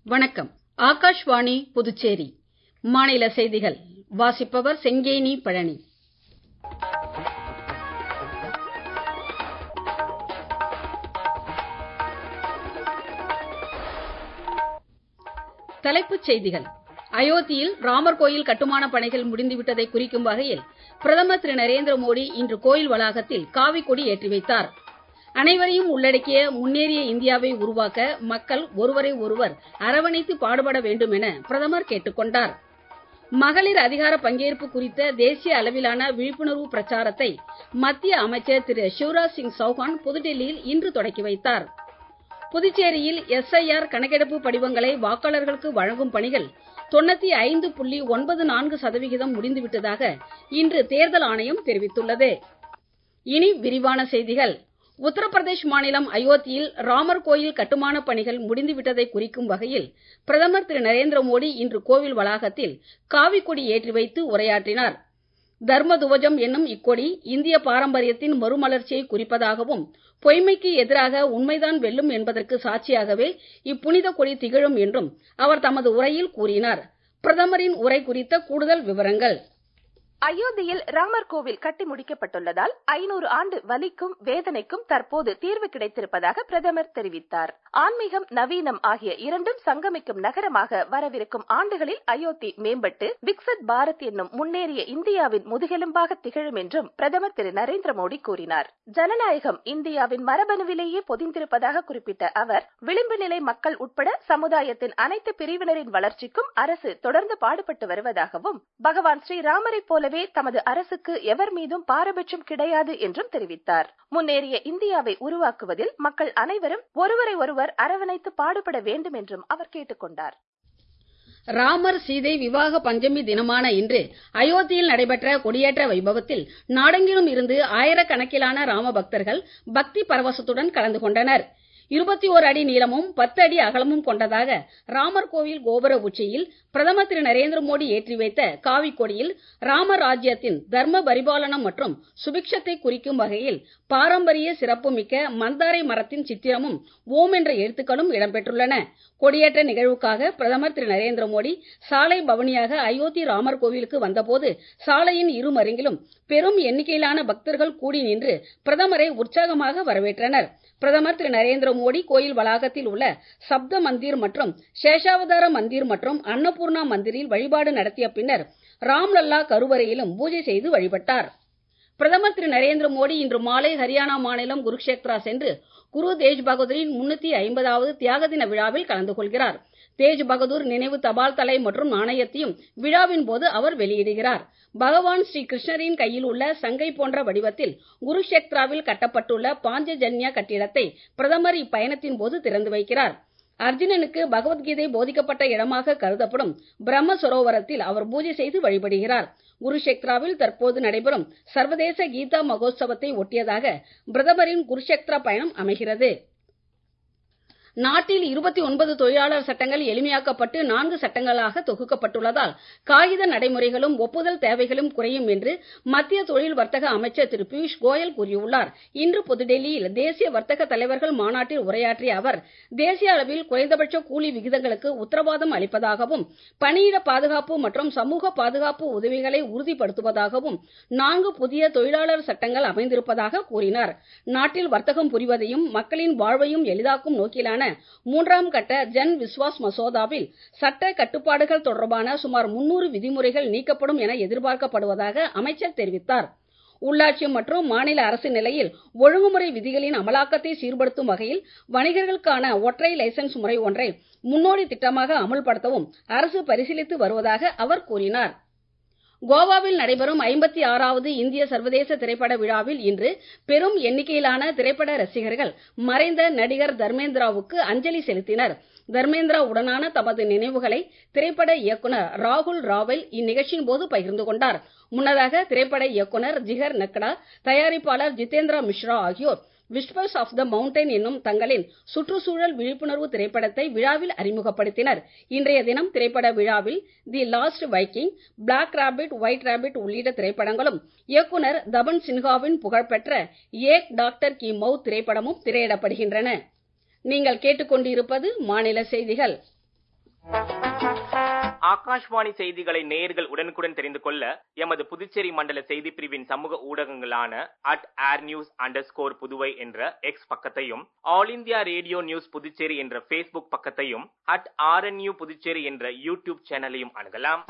வணக்கம் ஆகாஷ்வாணி புதுச்சேரி மாநில செய்திகள் வாசிப்பவர் செங்கேனி பழனி தலைப்புச் செய்திகள் அயோத்தியில் ராமர் கோயில் கட்டுமான பணிகள் முடிந்துவிட்டதை குறிக்கும் வகையில் பிரதமர் திரு நரேந்திர மோடி இன்று கோயில் வளாகத்தில் காவி கொடி ஏற்றி வைத்தார் அனைவரையும் உள்ளடக்கிய முன்னேறிய இந்தியாவை உருவாக்க மக்கள் ஒருவரை ஒருவர் அரவணைத்து பாடுபட வேண்டும் என பிரதமர் கேட்டுக் கொண்டார் மகளிர் அதிகார பங்கேற்பு குறித்த தேசிய அளவிலான விழிப்புணர்வு பிரச்சாரத்தை மத்திய அமைச்சர் திரு சிவராஜ் சிங் சௌஹான் புதுடெல்லியில் இன்று தொடக்கி வைத்தார் புதுச்சேரியில் எஸ்ஐஆர் கணக்கெடுப்பு படிவங்களை வாக்காளர்களுக்கு வழங்கும் பணிகள் தொண்ணூத்தி ஐந்து புள்ளி ஒன்பது நான்கு சதவிகிதம் முடிந்துவிட்டதாக இன்று தேர்தல் ஆணையம் தெரிவித்துள்ளது இனி விரிவான செய்திகள் உத்தரப்பிரதேஷ் மாநிலம் அயோத்தியில் ராமர் கோயில் கட்டுமான பணிகள் முடிந்துவிட்டதை குறிக்கும் வகையில் பிரதமர் திரு நரேந்திர மோடி இன்று கோவில் வளாகத்தில் காவி கொடி ஏற்றி வைத்து உரையாற்றினார் தர்ம துவஜம் என்னும் இக்கொடி இந்திய பாரம்பரியத்தின் மறுமலர்ச்சியை குறிப்பதாகவும் பொய்மைக்கு எதிராக உண்மைதான் வெல்லும் என்பதற்கு சாட்சியாகவே இப்புனித கொடி திகழும் என்றும் அவர் தமது உரையில் கூறினார் பிரதமரின் உரை குறித்த கூடுதல் விவரங்கள் அயோத்தியில் ராமர் கோவில் கட்டி முடிக்கப்பட்டுள்ளதால் ஐநூறு ஆண்டு வலிக்கும் வேதனைக்கும் தற்போது தீர்வு கிடைத்திருப்பதாக பிரதமர் தெரிவித்தார் ஆன்மீகம் நவீனம் ஆகிய இரண்டும் சங்கமிக்கும் நகரமாக வரவிருக்கும் ஆண்டுகளில் அயோத்தி மேம்பட்டு விக்சத் பாரத் என்னும் முன்னேறிய இந்தியாவின் முதுகெலும்பாக திகழும் என்றும் பிரதமர் திரு நரேந்திர மோடி கூறினார் ஜனநாயகம் இந்தியாவின் மரபணுவிலேயே பொதிந்திருப்பதாக குறிப்பிட்ட அவர் விளிம்பு நிலை மக்கள் உட்பட சமுதாயத்தின் அனைத்து பிரிவினரின் வளர்ச்சிக்கும் அரசு தொடர்ந்து பாடுபட்டு வருவதாகவும் பகவான் ஸ்ரீராமரை போல போலவே தமது அரசுக்கு எவர் மீதும் பாரபட்சம் கிடையாது என்றும் தெரிவித்தார் முன்னேறிய இந்தியாவை உருவாக்குவதில் மக்கள் அனைவரும் ஒருவரை ஒருவர் அரவணைத்து பாடுபட வேண்டும் என்றும் அவர் கேட்டுக்கொண்டார் ராமர் சீதை விவாக பஞ்சமி தினமான இன்று அயோத்தியில் நடைபெற்ற கொடியேற்ற வைபவத்தில் நாடெங்கிலும் இருந்து ஆயிரக்கணக்கிலான ராம பக்தர்கள் பக்தி பரவசத்துடன் கலந்து கொண்டனர் இருபத்தி ஓர் அடி நீளமும் பத்து அடி அகலமும் கொண்டதாக ராமர் கோவில் கோபுர உச்சியில் பிரதமர் திரு நரேந்திர மோடி ஏற்றி வைத்த காவி கொடியில் ராம ராஜ்யத்தின் தர்ம பரிபாலனம் மற்றும் சுபிக்ஷத்தை குறிக்கும் வகையில் பாரம்பரிய சிறப்புமிக்க மந்தாரை மரத்தின் சித்திரமும் ஓம் என்ற எழுத்துக்களும் இடம்பெற்றுள்ளன கொடியேற்ற நிகழ்வுக்காக பிரதமர் திரு நரேந்திர மோடி சாலை பவனியாக அயோத்தி ராமர் கோவிலுக்கு வந்தபோது சாலையின் இருமருங்கிலும் பெரும் எண்ணிக்கையிலான பக்தர்கள் கூடி நின்று பிரதமரை உற்சாகமாக வரவேற்றனர் பிரதமர் திரு நரேந்திர மோடி கோயில் வளாகத்தில் உள்ள சப்த மந்திர் மற்றும் சேஷாவதார மந்திர் மற்றும் அன்னபூர்ணா மந்திரில் வழிபாடு நடத்திய பின்னர் ராம்லல்லா கருவறையிலும் பூஜை செய்து வழிபட்டார் பிரதமர் திரு நரேந்திர மோடி இன்று மாலை ஹரியானா மாநிலம் குருக்ஷேத்ரா சென்று குரு தேஜ் பகதூரின் முன்னூத்தி ஐம்பதாவது தியாக தின விழாவில் கலந்து கொள்கிறார் தேஜ் பகதூர் நினைவு தபால் தலை மற்றும் நாணயத்தையும் விழாவின் போது அவர் வெளியிடுகிறார் பகவான் ஸ்ரீ கிருஷ்ணரின் கையில் உள்ள சங்கை போன்ற வடிவத்தில் குருஷேத்ராவில் கட்டப்பட்டுள்ள பாஞ்சஜன்யா கட்டிடத்தை பிரதமர் இப்பயணத்தின் போது திறந்து வைக்கிறார் அர்ஜுனனுக்கு பகவத்கீதை போதிக்கப்பட்ட இடமாக கருதப்படும் பிரம்ம சரோவரத்தில் அவர் பூஜை செய்து வழிபடுகிறார் குருஷேத்ராவில் தற்போது நடைபெறும் சர்வதேச கீதா மகோத்சவத்தை ஒட்டியதாக பிரதமரின் குருஷேத்ரா பயணம் அமைகிறது நாட்டில் இருபத்தி ஒன்பது தொழிலாளர் சட்டங்கள் எளிமையாக்கப்பட்டு நான்கு சட்டங்களாக தொகுக்கப்பட்டுள்ளதால் காகித நடைமுறைகளும் ஒப்புதல் தேவைகளும் குறையும் என்று மத்திய தொழில் வர்த்தக அமைச்சர் திரு பியூஷ் கோயல் கூறியுள்ளார் இன்று புதுடெல்லியில் தேசிய வர்த்தக தலைவர்கள் மாநாட்டில் உரையாற்றிய அவர் தேசிய அளவில் குறைந்தபட்ச கூலி விகிதங்களுக்கு உத்தரவாதம் அளிப்பதாகவும் பணியிட பாதுகாப்பு மற்றும் சமூக பாதுகாப்பு உதவிகளை உறுதிப்படுத்துவதாகவும் நான்கு புதிய தொழிலாளர் சட்டங்கள் அமைந்திருப்பதாக கூறினார் நாட்டில் வர்த்தகம் புரிவதையும் மக்களின் வாழ்வையும் எளிதாக்கும் நோக்கிலான மூன்றாம் கட்ட ஜன் விஸ்வாஸ் மசோதாவில் சட்ட கட்டுப்பாடுகள் தொடர்பான சுமார் முன்னூறு விதிமுறைகள் நீக்கப்படும் என எதிர்பார்க்கப்படுவதாக அமைச்சர் தெரிவித்தார் உள்ளாட்சி மற்றும் மாநில அரசு நிலையில் ஒழுங்குமுறை விதிகளின் அமலாக்கத்தை சீர்படுத்தும் வகையில் வணிகர்களுக்கான ஒற்றை லைசன்ஸ் முறை ஒன்றை முன்னோடி திட்டமாக அமல்படுத்தவும் அரசு பரிசீலித்து வருவதாக அவர் கூறினார் கோவாவில் நடைபெறும் ஐம்பத்தி ஆறாவது இந்திய சர்வதேச திரைப்பட விழாவில் இன்று பெரும் எண்ணிக்கையிலான திரைப்பட ரசிகர்கள் மறைந்த நடிகர் தர்மேந்திராவுக்கு அஞ்சலி செலுத்தினர் தர்மேந்திரா உடனான தமது நினைவுகளை திரைப்பட இயக்குனர் ராகுல் ராவல் இந்நிகழ்ச்சியின் போது பகிர்ந்து கொண்டார் முன்னதாக திரைப்பட இயக்குனர் ஜிகர் நக்டா தயாரிப்பாளர் ஜிதேந்திரா மிஸ்ரா ஆகியோர் விஸ்பர்ஸ் ஆஃப் த மவுண்டன் என்னும் தங்களின் சுற்றுச்சூழல் விழிப்புணர்வு திரைப்படத்தை விழாவில் அறிமுகப்படுத்தினர் இன்றைய தினம் திரைப்பட விழாவில் the last Viking black rabbit white rabbit உள்ளிட்ட திரைப்படங்களும் இயக்குனர் தபன் சின்ஹாவின் புகழ்பெற்ற ஏக் டாக்டர் கி மவுத் திரைப்படமும் திரையிடப்படுகின்றன நீங்கள் கேட்டுக்கொண்டிருப்பது மாநில செய்திகள் ஆகாஷ்வாணி செய்திகளை நேயர்கள் உடனுக்குடன் தெரிந்து கொள்ள எமது புதுச்சேரி மண்டல செய்தி பிரிவின் சமூக ஊடகங்களான at air news underscore Puduvai என்ற எக்ஸ் பக்கத்தையும் All India Radio News Puducherry என்ற பேஸ்புக் பக்கத்தையும் அட் ஆர்என்யூ புதுச்சேரி என்ற யூடியூப் சேனலையும் அணுகலாம்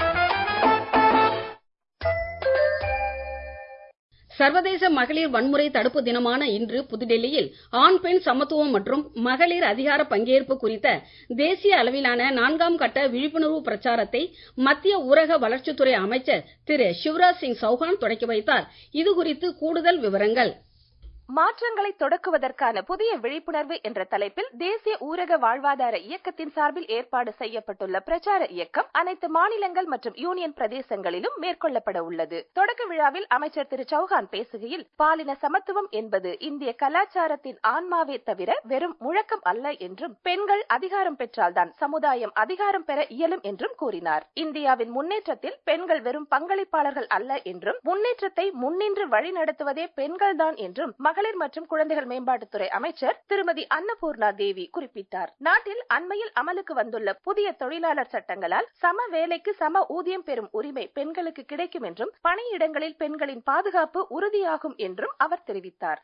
சர்வதேச மகளிர் வன்முறை தடுப்பு தினமான இன்று புதுடெல்லியில் ஆண் பெண் சமத்துவம் மற்றும் மகளிர் அதிகார பங்கேற்பு குறித்த தேசிய அளவிலான நான்காம் கட்ட விழிப்புணர்வு பிரச்சாரத்தை மத்திய ஊரக வளர்ச்சித்துறை அமைச்சர் திரு சிவராஜ் சிங் சௌஹான் தொடக்கி வைத்தார் இது குறித்து கூடுதல் விவரங்கள் மாற்றங்களை தொடக்குவதற்கான புதிய விழிப்புணர்வு என்ற தலைப்பில் தேசிய ஊரக வாழ்வாதார இயக்கத்தின் சார்பில் ஏற்பாடு செய்யப்பட்டுள்ள பிரச்சார இயக்கம் அனைத்து மாநிலங்கள் மற்றும் யூனியன் பிரதேசங்களிலும் மேற்கொள்ளப்பட உள்ளது தொடக்க விழாவில் அமைச்சர் திரு சௌஹான் பேசுகையில் பாலின சமத்துவம் என்பது இந்திய கலாச்சாரத்தின் ஆன்மாவே தவிர வெறும் முழக்கம் அல்ல என்றும் பெண்கள் அதிகாரம் பெற்றால்தான் சமுதாயம் அதிகாரம் பெற இயலும் என்றும் கூறினார் இந்தியாவின் முன்னேற்றத்தில் பெண்கள் வெறும் பங்களிப்பாளர்கள் அல்ல என்றும் முன்னேற்றத்தை முன்னின்று வழிநடத்துவதே பெண்கள்தான் என்றும் மகளிர் மற்றும் குழந்தைகள் மேம்பாட்டுத்துறை அமைச்சர் திருமதி அன்னபூர்ணா தேவி குறிப்பிட்டார் நாட்டில் அண்மையில் அமலுக்கு வந்துள்ள புதிய தொழிலாளர் சட்டங்களால் சம வேலைக்கு சம ஊதியம் பெறும் உரிமை பெண்களுக்கு கிடைக்கும் என்றும் பணியிடங்களில் பெண்களின் பாதுகாப்பு உறுதியாகும் என்றும் அவர் தெரிவித்தார்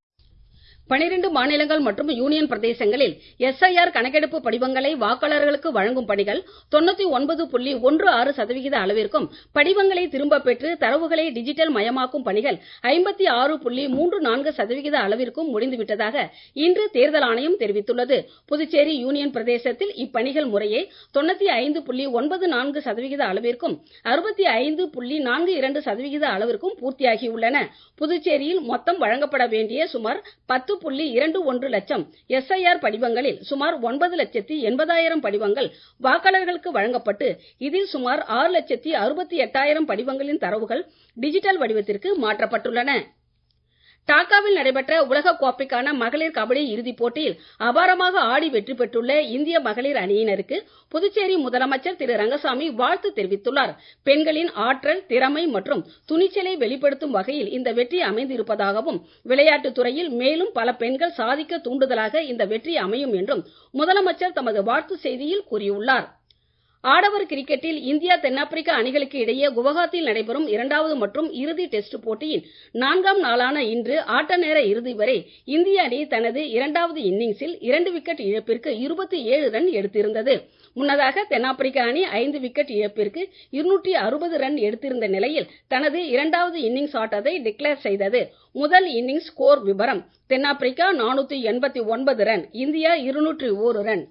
பனிரெண்டு மாநிலங்கள் மற்றும் யூனியன் பிரதேசங்களில் எஸ்ஐஆர் கணக்கெடுப்பு படிவங்களை வாக்காளர்களுக்கு வழங்கும் பணிகள் தொண்ணூத்தி ஒன்பது புள்ளி ஒன்று ஆறு சதவிகித அளவிற்கும் படிவங்களை திரும்ப பெற்று தரவுகளை டிஜிட்டல் மயமாக்கும் பணிகள் ஐம்பத்தி ஆறு புள்ளி மூன்று நான்கு சதவிகித அளவிற்கும் முடிந்துவிட்டதாக இன்று தேர்தல் ஆணையம் தெரிவித்துள்ளது புதுச்சேரி யூனியன் பிரதேசத்தில் இப்பணிகள் முறையே தொண்ணூத்தி ஐந்து புள்ளி ஒன்பது நான்கு சதவிகித அளவிற்கும் அறுபத்தி ஐந்து புள்ளி நான்கு இரண்டு சதவிகித அளவிற்கும் பூர்த்தியாகியுள்ளன புதுச்சேரியில் மொத்தம் வழங்கப்பட வேண்டிய சுமார் பத்து புள்ளி இரண்டு ஒன்று லட்சம் எஸ்ஐஆர் படிவங்களில் சுமார் ஒன்பது லட்சத்தி எண்பதாயிரம் படிவங்கள் வாக்காளர்களுக்கு வழங்கப்பட்டு இதில் சுமார் ஆறு லட்சத்தி அறுபத்தி எட்டாயிரம் படிவங்களின் தரவுகள் டிஜிட்டல் வடிவத்திற்கு மாற்றப்பட்டுள்ளன டாக்காவில் நடைபெற்ற உலக கோப்பைக்கான மகளிர் கபடி இறுதிப் போட்டியில் அபாரமாக ஆடி வெற்றி பெற்றுள்ள இந்திய மகளிர் அணியினருக்கு புதுச்சேரி முதலமைச்சர் திரு ரங்கசாமி வாழ்த்து தெரிவித்துள்ளார் பெண்களின் ஆற்றல் திறமை மற்றும் துணிச்சலை வெளிப்படுத்தும் வகையில் இந்த வெற்றி அமைந்திருப்பதாகவும் விளையாட்டுத் துறையில் மேலும் பல பெண்கள் சாதிக்க தூண்டுதலாக இந்த வெற்றி அமையும் என்றும் முதலமைச்சர் தமது வாழ்த்து செய்தியில் கூறியுள்ளார் ஆடவர் கிரிக்கெட்டில் இந்தியா தென்னாப்பிரிக்கா அணிகளுக்கு இடையே குவஹாத்தியில் நடைபெறும் இரண்டாவது மற்றும் இறுதி டெஸ்ட் போட்டியின் நான்காம் நாளான இன்று ஆட்ட நேர இறுதி வரை இந்திய அணி தனது இரண்டாவது இன்னிங்ஸில் இரண்டு விக்கெட் இழப்பிற்கு இருபத்தி ஏழு ரன் எடுத்திருந்தது முன்னதாக தென்னாப்பிரிக்க அணி ஐந்து விக்கெட் இழப்பிற்கு இருநூற்றி அறுபது ரன் எடுத்திருந்த நிலையில் தனது இரண்டாவது இன்னிங்ஸ் ஆட்டத்தை டிக்ளேர் செய்தது முதல் இன்னிங்ஸ் ஸ்கோர் விபரம் தென்னாப்பிரிக்கா நானூத்தி எண்பத்தி ஒன்பது ரன் இந்தியா இருநூற்றி ஓரு ரன்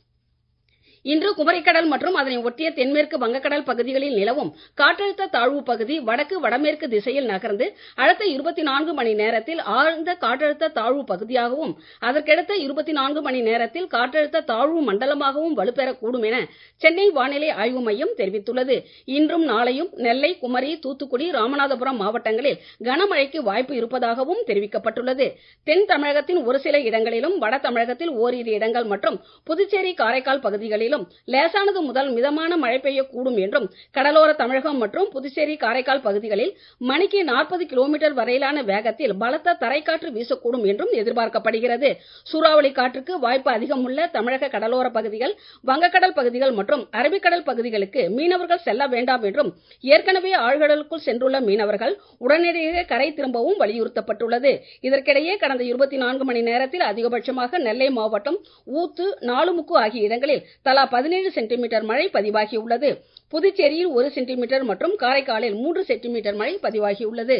இன்று குமரிக்கடல் மற்றும் அதனை ஒட்டிய தென்மேற்கு வங்கக்கடல் பகுதிகளில் நிலவும் காற்றழுத்த தாழ்வு பகுதி வடக்கு வடமேற்கு திசையில் நகர்ந்து அடுத்த இருபத்தி நான்கு மணி நேரத்தில் ஆழ்ந்த காற்றழுத்த தாழ்வு பகுதியாகவும் அதற்கடுத்த இருபத்தி நான்கு மணி நேரத்தில் காற்றழுத்த தாழ்வு மண்டலமாகவும் வலுப்பெறக்கூடும் என சென்னை வானிலை ஆய்வு மையம் தெரிவித்துள்ளது இன்றும் நாளையும் நெல்லை குமரி தூத்துக்குடி ராமநாதபுரம் மாவட்டங்களில் கனமழைக்கு வாய்ப்பு இருப்பதாகவும் தெரிவிக்கப்பட்டுள்ளது தென் தமிழகத்தின் ஒரு சில இடங்களிலும் வட தமிழகத்தில் ஓரிரு இடங்கள் மற்றும் புதுச்சேரி காரைக்கால் பகுதிகளிலும் லேசானது முதல் மிதமான மழை பெய்யக்கூடும் என்றும் கடலோர தமிழகம் மற்றும் புதுச்சேரி காரைக்கால் பகுதிகளில் மணிக்கு நாற்பது கிலோமீட்டர் வரையிலான வேகத்தில் பலத்த தரைக்காற்று வீசக்கூடும் என்றும் எதிர்பார்க்கப்படுகிறது சூறாவளி காற்றுக்கு வாய்ப்பு அதிகம் உள்ள தமிழக கடலோர பகுதிகள் வங்கக்கடல் பகுதிகள் மற்றும் அரபிக்கடல் பகுதிகளுக்கு மீனவர்கள் செல்ல வேண்டாம் என்றும் ஏற்கனவே ஆழ்கடலுக்குள் சென்றுள்ள மீனவர்கள் உடனடியாக கரை திரும்பவும் வலியுறுத்தப்பட்டுள்ளது இதற்கிடையே கடந்த இருபத்தி நான்கு மணி நேரத்தில் அதிகபட்சமாக நெல்லை மாவட்டம் ஊத்து நாலுமுக்கு ஆகிய இடங்களில் தலா பதினேழு சென்டிமீட்டர் மழை பதிவாகியுள்ளது புதுச்சேரியில் ஒரு சென்டிமீட்டர் மற்றும் காரைக்காலில் மூன்று சென்டிமீட்டர் மழை பதிவாகியுள்ளது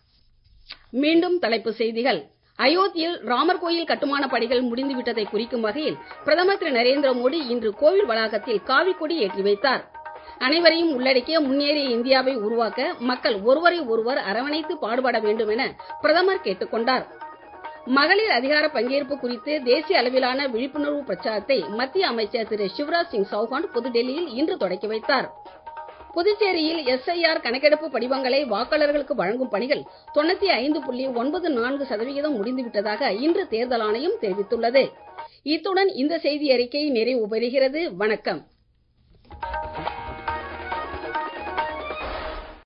மீண்டும் தலைப்புச் செய்திகள் அயோத்தியில் ராமர் கோயில் கட்டுமான பணிகள் முடிந்துவிட்டதை குறிக்கும் வகையில் பிரதமர் திரு நரேந்திர மோடி இன்று கோவில் வளாகத்தில் காவிக்கொடி ஏற்றி வைத்தார் அனைவரையும் உள்ளடக்கிய முன்னேறிய இந்தியாவை உருவாக்க மக்கள் ஒருவரை ஒருவர் அரவணைத்து பாடுபட வேண்டும் என பிரதமர் கேட்டுக் கொண்டார் மகளிர் அதிகார பங்கேற்பு குறித்து தேசிய அளவிலான விழிப்புணர்வு பிரச்சாரத்தை மத்திய அமைச்சர் திரு சிவராஜ் சிங் சௌஹான் புதுடெல்லியில் இன்று தொடக்கி வைத்தார் புதுச்சேரியில் எஸ்ஐஆர் கணக்கெடுப்பு படிவங்களை வாக்காளர்களுக்கு வழங்கும் பணிகள் தொண்ணூத்தி ஐந்து புள்ளி ஒன்பது நான்கு சதவிகிதம் முடிந்துவிட்டதாக இன்று தேர்தல் ஆணையம் தெரிவித்துள்ளது இத்துடன் இந்த செய்தி அறிக்கை நிறைவு பெறுகிறது வணக்கம்